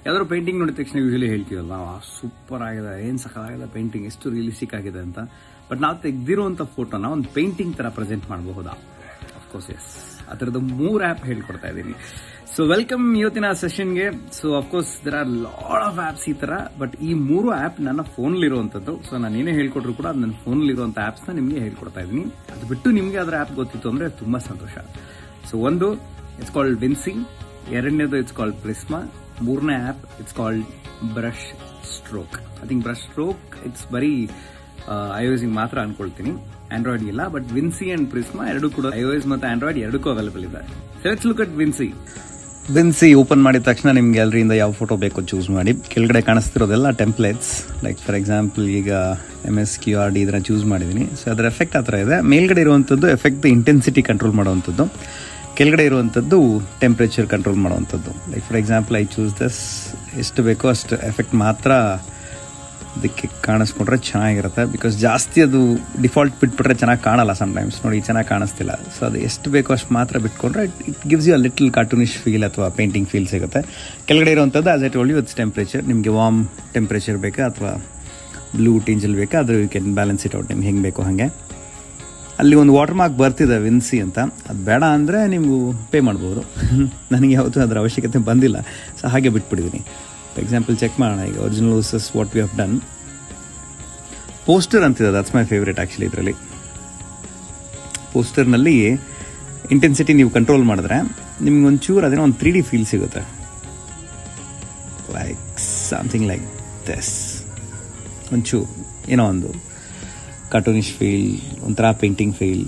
ಯಾವ್ದಾದ್ರು ಪೇಂಟಿಂಗ್ ನೋಡಿದ ತಕ್ಷಣ ಯೂಶಲಿ ಹೇಳ್ತೀವಲ್ಲ ಸೂಪರ್ ಆಗಿದೆ ಏನ್ ಸಖತ್ತಾಗಿದೆ ಪೇಂಟಿಂಗ್ ಎಷ್ಟು ರಿಯಲಿಸ್ಟಿಕ್ ಆಗಿದೆ ಅಂತ ಬಟ್ ನಾವು ತೆಗ್ದಿರುವಂತ ಫೋಟೋನ ಒಂದು ಪೇಂಟಿಂಗ್ ತರ ಪ್ರೆಸೆಂಟ್ ಮಾಡಬಹುದಾ ಅಫ್ಕೋರ್ಸ್ ಎಸ್ ಆ ಥರದ್ದು ಮೂರು ಆ್ಯಪ್ ಹೇಳ್ಕೊಡ್ತಾ ಇದ್ದೀನಿ ಸೊ ವೆಲ್ಕಮ್ ಇವತ್ತಿನ ಸೆಷನ್ಗೆ so of course there are lot of apps ಈ ತರ ಬಟ್ ಈ ಮೂರು ಆ್ಯಪ್ ನನ್ನ ಫೋನಲ್ಲಿರುವಂಥದ್ದು ಸೊ ನಾನು ಏನೇ ಹೇಳ್ಕೊಟ್ರು ಕೂಡ ಅದು ನನ್ನ ಫೋನಲ್ಲಿರುವಂಥ ಆ್ಯಪ್ಸ್ನ ನಿಮಗೆ ಹೇಳ್ಕೊಡ್ತಾ ಇದ್ದೀನಿ ಅದು ಬಿಟ್ಟು ನಿಮಗೆ ಅದರ ಆ್ಯಪ್ ಗೊತ್ತಿತ್ತು ಅಂದರೆ ತುಂಬಾ ಸಂತೋಷ ಸೊ ಒಂದು ಇಟ್ಸ್ ಕಾಲ್ಡ್ ವಿನ್ಸಿ ಎರಡನೇದು ಇಟ್ಸ್ ಕಾಲ್ಡ್ ಪ್ರಿಸ್ಮಾ ಮೂರನೇ app it's called brush stroke I think brush stroke it's ಬರೀ ಐಒಎಸ್ಗೆ ಮಾತ್ರ ಅನ್ಕೊಳ್ತೀನಿ ಆಂಡ್ರಾಯ್ಡ್ ಇಲ್ಲ ಬಟ್ ವಿನ್ಸಿ ಅಂಡ್ ಪ್ರಿಸ್ಮಾ ಎರಡು ಕೂಡ ಐಒಎಸ್ ಮತ್ತು ಆಂಡ್ರಾಯ್ಡ್ ಎರಡಕ್ಕೂ ಅವೈಲೇಬಲ್ ಇದೆ let's look at Vinci Vinci open ಮಾಡಿದ ತಕ್ಷಣ ನಿಮ್ಗೆ ಗ್ಯಾಲರಿಯಿಂದ ಯಾವ ಫೋಟೋ ಬೇಕೋ ಚೂಸ್ ಮಾಡಿ ಕೆಳಗಡೆ ಕಾಣಿಸ್ತಿರೋದೆಲ್ಲ ಟೆಂಪ್ಲೇಟ್ಸ್ ಲೈಕ್ ಫಾರ್ ಎಕ್ಸಾಂಪಲ್ ಈಗ M S Q R D ಇದನ್ನ ಚೂಸ್ ಮಾಡಿದ್ದೀನಿ ಸೊ ಅದರ ಎಫೆಕ್ಟ್ ಆ ಥರ ಇದೆ ಮೇಲ್ಗಡೆ ಇರುವಂಥದ್ದು ಎಫೆಕ್ಟ್ ಇಂಟೆನ್ಸಿಟಿ ಕಂಟ್ರೋಲ್ ಮಾಡುವಂಥದ್ದು ಕೆಳಗಡೆ ಇರುವಂಥದ್ದು ಟೆಂಪ್ರೇಚರ್ ಕಂಟ್ರೋಲ್ ಮಾಡುವಂಥದ್ದು like for example I choose this ಎಷ್ಟು ಬೇಕೋ ಅಷ್ಟು ಎಫೆಕ್ಟ್ ಮಾತ್ರ ಅದಕ್ಕೆ ಕಾಣಿಸ್ಕೊಂಡ್ರೆ ಚೆನ್ನಾಗಿರುತ್ತೆ ಬಿಕಾಸ್ ಜಾಸ್ತಿ ಅದು ಡಿಫಾಲ್ಟ್ ಬಿಟ್ಬಿಟ್ರೆ ಚೆನ್ನಾಗಿ ಕಾಣಲ್ಲ ಸಮ್ಟೈಮ್ಸ್ ನೋಡಿ ಚೆನ್ನಾಗಿ ಕಾಣಿಸ್ತಿಲ್ಲ ಸೊ ಅದು ಎಷ್ಟು ಬೇಕೋ ಅಷ್ಟು ಮಾತ್ರ ಬಿಟ್ಕೊಂಡ್ರೆ it gives you a little cartoonish feel ಅಥವಾ ಪೇಂಟಿಂಗ್ ಫೀಲ್ ಸಿಗುತ್ತೆ ಕೆಳಗಡೆ ಇರುವಂಥದ್ದು as I told you it's temperature ನಿಮಗೆ ವಾರ್ಮ್ ಟೆಂಪ್ರೇಚರ್ ಬೇಕಾ ಅಥವಾ ಬ್ಲೂ ಟೇಂಜಲ್ ಬೇಕಾ ಅದು you can balance it out ನಿಮ್ಗೆ ಹೆಂಗೆ ಬೇಕೋ ಹಾಗೆ ಅಲ್ಲಿ ಒಂದು ವಾಟರ್ ಮಾರ್ಕ್ ಬರ್ತಿದೆ ವಿನ್ಸಿ ಅಂತ ಅದು ಬೇಡ ಅಂದರೆ ನೀವು ಪೇ ಮಾಡ್ಬೋದು ನನಗೆ ಯಾವತ್ತೂ ಅದರ ಅವಶ್ಯಕತೆ ಬಂದಿಲ್ಲ ಸೊ ಹಾಗೆ ಬಿಟ್ಬಿಟ್ಟಿದ್ದೀನಿ ಫಾರ್ ಎಕ್ಸಾಂಪಲ್ ಚೆಕ್ ಮಾಡೋಣ ಈಗ original versus what we have done poster ಅಂತಿದೆ ದಟ್ಸ್ ಮೈ ಫೇವ್ರೇಟ್ ಆ್ಯಕ್ಚುಲಿ ಇದರಲ್ಲಿ ಪೋಸ್ಟರ್ನಲ್ಲಿ ಇಂಟೆನ್ಸಿಟಿ ನೀವು ಕಂಟ್ರೋಲ್ ಮಾಡಿದ್ರೆ ನಿಮ್ಗೆ ಒಂಚೂರು ಅದೇನೋ ಒಂದು ತ್ರೀ ಡಿ ಫೀಲ್ ಸಿಗುತ್ತೆ ಲೈಕ್ ಸಮಥಿಂಗ್ ಲೈಕ್ ದಸ್ ಒಂಚೂರು ಏನೋ ಒಂದು ಕಾರ್ಟೂನಿಶ್ ಫೀಲ್ ಒಂಥರ painting feel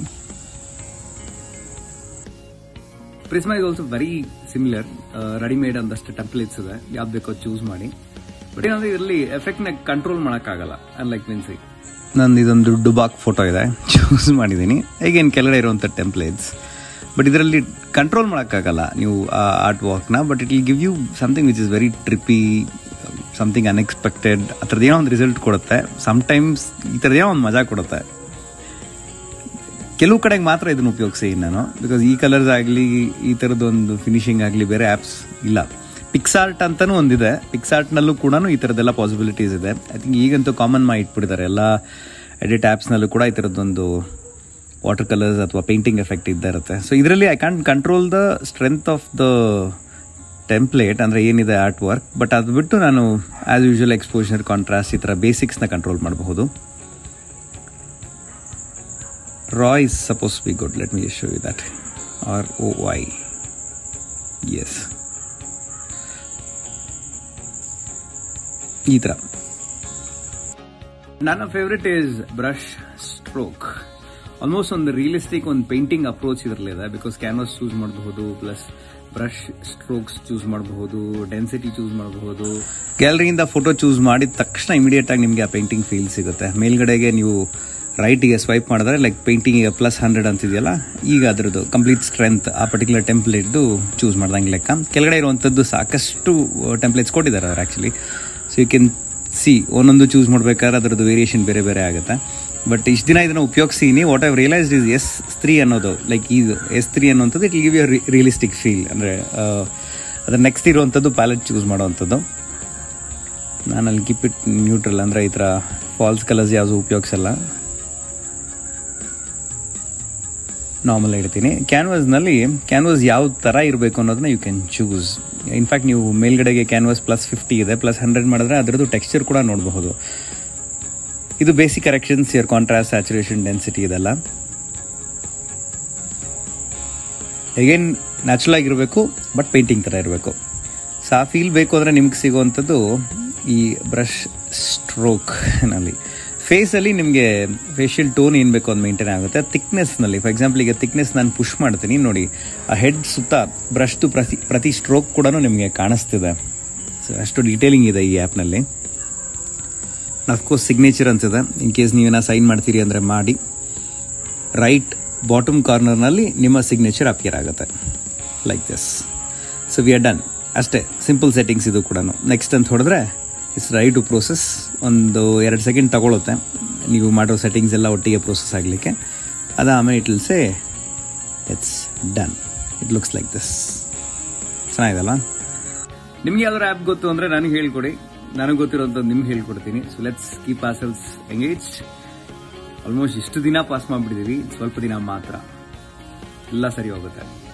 Prisma is also very similar readymade ಒಂದಷ್ಟು ಟೆಂಪ್ಲೇಟ್ಸ್ ಇದೆ ಯಾವ್ದು ಬೇಕೋ ಚೂಸ್ ಮಾಡಿ ಬಟ್ ಏನಂದ್ರೆ ಇದರಲ್ಲಿ ಎಫೆಕ್ಟ್ ನ ಕಂಟ್ರೋಲ್ ಮಾಡೋಕ್ಕಾಗಲ್ಲ ಅನ್ಲೈಕ್ ಮೀನ್ಸಿ ನಂದು ಇದೊಂದು ಡುಬಾಕ್ ಫೋಟೋ ಇದೆ ಚೂಸ್ ಮಾಡಿದ್ದೀನಿ ಈಗೇನು ಕೆಳಗಡೆ ಇರುವಂಥ ಟೆಂಪ್ಲೇಟ್ಸ್ ಬಟ್ ಇದರಲ್ಲಿ ಕಂಟ್ರೋಲ್ ಮಾಡೋಕ್ಕಾಗಲ್ಲ ನೀವು ಆ ಆರ್ಟ್ ವರ್ಕ್ನ but it will give you something which is very trippy something unexpected ಆ ಥರದ್ದು ಏನೋ ಒಂದು ರಿಸಲ್ಟ್ ಕೊಡುತ್ತೆ ಸಮ್ಟೈಮ್ಸ್ ಈ ಥರದ್ದು ಏನೋ ಒಂದು ಮಜಾ ಕೊಡುತ್ತೆ ಕೆಲವು ಕಡೆಗೆ ಮಾತ್ರ ಇದನ್ನು ಉಪಯೋಗಿಸಿ ನಾನು ಬಿಕಾಸ್ ಈ ಕಲರ್ಸ್ ಆಗಲಿ ಈ ಥರದ್ದು ಒಂದು ಫಿನಿಶಿಂಗ್ ಆಗಲಿ ಬೇರೆ ಆ್ಯಪ್ಸ್ ಇಲ್ಲ ಪಿಕ್ಸಾರ್ಟ್ ಅಂತಾನೂ ಒಂದಿದೆ ಪಿಕ್ಸಾರ್ಟ್ನಲ್ಲೂ ಕೂಡ ಈ ಥರದ್ದೆಲ್ಲ ಪಾಸಿಬಿಲಿಟೀಸ್ ಇದೆ ಐ ಥಿಂಕ್ ಈಗಂತೂ ಕಾಮನ್ ಮಾಡಿ ಇಟ್ಬಿಟ್ಟಿದ್ದಾರೆ ಎಲ್ಲ ಎಡಿಟ್ ಆ್ಯಪ್ಸ್ನಲ್ಲೂ ಕೂಡ ಈ ಥರದ್ದೊಂದು ವಾಟರ್ ಕಲರ್ಸ್ ಅಥವಾ ಪೇಂಟಿಂಗ್ ಎಫೆಕ್ಟ್ ಇದ್ದೇ ಇರುತ್ತೆ ಸೊ ಇದರಲ್ಲಿ I can control the strength of the template ಅಂದರೆ ಏನಿದೆ ಆರ್ಟ್ ವರ್ಕ್ ಬಟ್ ಅದು ಬಿಟ್ಟು ನಾನು ಆ್ಯಸ್ ಯೂಶುವಲ್ ಎಕ್ಸ್ಪೋಷರ್ ಕಾಂಟ್ರಾಸ್ಟ್ ಈ ಥರ ಬೇಸಿಕ್ಸ್ನ ಕಂಟ್ರೋಲ್ ಮಾಡಬಹುದು raw is supposed to be good let me just show you that r o y yes ಈ ಥರ ನನ್ನ favourite is brush stroke almost ಒಂದು ರಿಯಲಿಸ್ಟಿಕ್ ಒಂದು ಪೇಂಟಿಂಗ್ ಅಪ್ರೋಚ್ ಇದರಲ್ಲಿದೆ ಬಿಕಾಸ್ ಕ್ಯಾನ್ವಾಸ್ ಚೂಸ್ ಮಾಡಬಹುದು ಪ್ಲಸ್ ಬ್ರಷ್ ಸ್ಟ್ರೋಕ್ಸ್ ಚೂಸ್ ಮಾಡಬಹುದು density choose ಮಾಡಬಹುದು ಗ್ಯಾಲರಿಯಿಂದ ಫೋಟೋ ಚೂಸ್ ಮಾಡಿದ ತಕ್ಷಣ ಇಮಿಡಿಯೇಟ್ ಆಗಿ ನಿಮಗೆ ಆ ಪೇಂಟಿಂಗ್ ಫೀಲ್ ಸಿಗುತ್ತೆ ಮೇಲ್ಗಡೆಗೆ ನೀವು ರೈಟಿಗೆ ಸ್ವೈಪ್ ಮಾಡಿದ್ರೆ ಲೈಕ್ ಪೇಂಟಿಂಗಿಗೆ ಪ್ಲಸ್ ಹಂಡ್ರೆಡ್ ಅಂತಿದೆಯಲ್ಲ ಈಗ ಅದರದ್ದು ಕಂಪ್ಲೀಟ್ ಸ್ಟ್ರೆಂತ್ ಆ ಪರ್ಟಿಕ್ಯುಲರ್ ಟೆಂಪ್ಲೇಟ್ದು ಚೂಸ್ ಮಾಡ್ದಂಗೆ ಲೆಕ್ಕ ಕೆಳಗಡೆ ಇರುವಂಥದ್ದು ಸಾಕಷ್ಟು ಟೆಂಪ್ಲೇಟ್ಸ್ ಕೊಟ್ಟಿದ್ದಾರೆ ಅವ್ರು actually so you can see ಒಂದೊಂದು ಚೂಸ್ ಮಾಡ್ಬೇಕಾದ್ರೆ ಅದರದ್ದು ವೇರಿಯೇಷನ್ ಬೇರೆ ಬೇರೆ ಆಗುತ್ತೆ ಬಟ್ ಇಷ್ಟು ದಿನ ಇದನ್ನು ಉಪಯೋಗಿಸೀನಿ what I've realised is S three ಅನ್ನೋದು ಲೈಕ್ ಇದು ಎಸ್ ತ್ರೀ ಅನ್ನೋಂಥದ್ದು it give you realistic feel ಅಂದರೆ ಅದ್ರ ನೆಕ್ಸ್ಟ್ ಇರುವಂಥದ್ದು ಪ್ಯಾಲೆಟ್ ಚೂಸ್ ಮಾಡೋವಂಥದ್ದು ನಾನು ಅಲ್ಲಿ ಕೀಪ್ ಇಟ್ ನ್ಯೂಟ್ರಲ್ ಅಂದರೆ ಈ ಥರ ಫಾಲ್ಸ್ ಕಲರ್ಸ್ ಯಾವುದು ಉಪಯೋಗಿಸಲ್ಲ ನಾರ್ಮಲ್ ಇಡ್ತೀನಿ ಕ್ಯಾನ್ವಾಸ್ನಲ್ಲಿ ಕ್ಯಾನ್ವಾಸ್ ಯಾವ ಥರ ಇರಬೇಕು ಅನ್ನೋದನ್ನ ಯು ಕ್ಯಾನ್ ಚೂಸ್ ಇನ್ಫ್ಯಾಕ್ಟ್ ನೀವು ಮೇಲ್ಗಡೆಗೆ ಕ್ಯಾನ್ವಾಸ್ ಪ್ಲಸ್ ಫಿಫ್ಟಿ ಇದೆ ಪ್ಲಸ್ ಹಂಡ್ರೆಡ್ ಮಾಡಿದ್ರೆ ಅದರದ್ದು ಟೆಕ್ಸ್ಚರ್ ಕೂಡ ನೋಡಬಹುದು ಇದು basic corrections ear contrast saturation density ಇದೆಲ್ಲ ಹೇಗೇನ್ ನ್ಯಾಚುರಲ್ ಆಗಿರಬೇಕು ಬಟ್ ಪೇಂಟಿಂಗ್ ಥರ ಇರಬೇಕು ಸೊ ಆ ಫೀಲ್ ಬೇಕು ಅಂದರೆ ನಿಮ್ಗೆ ಸಿಗುವಂಥದ್ದು ಈ ಬ್ರಷ್ ಸ್ಟ್ರೋಕ್ನಲ್ಲಿ ಫೇಸಲ್ಲಿ ನಿಮಗೆ ಫೇಶಿಯಲ್ ಟೋನ್ ಏನು ಬೇಕು ಅದು ಮೇಂಟೈನ್ ಆಗುತ್ತೆ ಥಿಕ್ನೆಸ್ನಲ್ಲಿ ಫಾರ್ ಎಕ್ಸಾಂಪಲ್ ಈಗ ಥಿಕ್ನೆಸ್ ನಾನು ಪುಷ್ ಮಾಡ್ತೀನಿ ನೋಡಿ ಆ ಹೆಡ್ ಸುತ್ತ ಬ್ರಷ್ದು ಪ್ರತಿ ಪ್ರತಿ ಸ್ಟ್ರೋಕ್ ಕೂಡ ನಿಮಗೆ ಕಾಣಿಸ್ತಿದೆ ಸೊ ಅಷ್ಟು ಡೀಟೇಲಿಂಗ್ ಇದೆ ಈ ಆ್ಯಪ್ನಲ್ಲಿ ಅಫ್ಕೋರ್ಸ್ ಸಿಗ್ನೇಚರ್ ಅನ್ಸಿದೆ ಇನ್ ಕೇಸ್ ನೀವೇನ ಸೈನ್ ಮಾಡ್ತೀರಿ ಅಂದರೆ ಮಾಡಿ ರೈಟ್ ಬಾಟಮ್ ಕಾರ್ನರ್ನಲ್ಲಿ ನಿಮ್ಮ ಸಿಗ್ನೇಚರ್ ಅಪಿಯರ್ ಆಗುತ್ತೆ like this so we are done ಅಷ್ಟೇ ಸಿಂಪಲ್ ಸೆಟ್ಟಿಂಗ್ಸ್ ಇದು ಕೂಡ ನೆಕ್ಸ್ಟ್ ಅಂತ ಹೊಡೆದ್ರೆ ಇಟ್ಸ್ ರೈಟ್ ಟು ಪ್ರೋಸೆಸ್ ಒಂದು ಎರಡು ಸೆಕೆಂಡ್ ತಗೊಳುತ್ತೆ ನೀವು ಮಾಡೋ ಸೆಟ್ಟಿಂಗ್ಸ್ ಎಲ್ಲ ಒಟ್ಟಿಗೆ ಪ್ರೋಸೆಸ್ ಆಗಲಿಕ್ಕೆ ಅದಾದಮೇಲೆ it will say it's done it looks like this ಚೆನ್ನಾಗಿದಲ್ಲ ನಿಮ್ಗೆ ಯಾವ್ದಾದ್ರು ಆ್ಯಪ್ ಗೊತ್ತು ಅಂದ್ರೆ ನನಗೆ ಹೇಳ್ಕೊಡಿ ನನಗೆ ಗೊತ್ತಿರೋಂಥ ನಿಮ್ಗೆ ಹೇಳ್ಕೊಡ್ತೀನಿ so let's keep ourselves engaged almost ಇಷ್ಟು ದಿನ ಪಾಸ್ ಮಾಡ್ಬಿಟ್ಟಿದೀವಿ ಸ್ವಲ್ಪ ದಿನ ಮಾತ್ರ ಎಲ್ಲ ಸರಿ ಹೋಗುತ್ತೆ